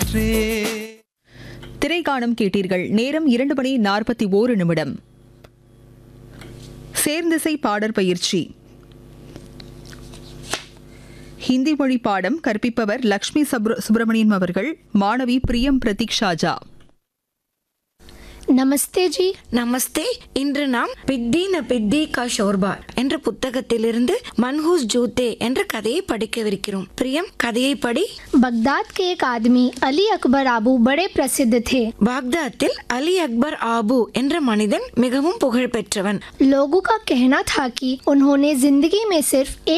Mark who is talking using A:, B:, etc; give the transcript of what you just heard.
A: காற்றே
B: திரைக்காணம் கேட்டீர்கள் நேரம் இரண்டு மணி நாற்பத்தி ஓரு நிமிடம் சேர்ந்திசை பாடற் பயிற்சி ஹிந்தி மொழி பாடம் கற்பிப்பவர் லக்ஷ்மி சப்ர சுப்பிரமணியன் அவர்கள் மாணவி பிரியம் பிரதீக்ஷா ஜா
C: நமஸ்தே ஜி
D: நமஸ்தே இன்று நாம் பித்தி ந பித்தி கா ஷோர்பா என்ற புத்தகத்திலிருந்து மன்ஹூஸ் ஜூத்தே என்ற கதையை படிக்கவிருக்கிறோம் பிரியம் கதையை படி
C: बगदाद के एक आदमी अली अकबर आबू बड़े प्रसिद्ध थे
D: பாக்தாத்தில் அலி அக்பர் ஆபு என்ற மனிதன் மிகவும் புகழ் பெற்றவன்
C: लोगों का कहना था कि उन्होंने जिंदगी में सिर्फ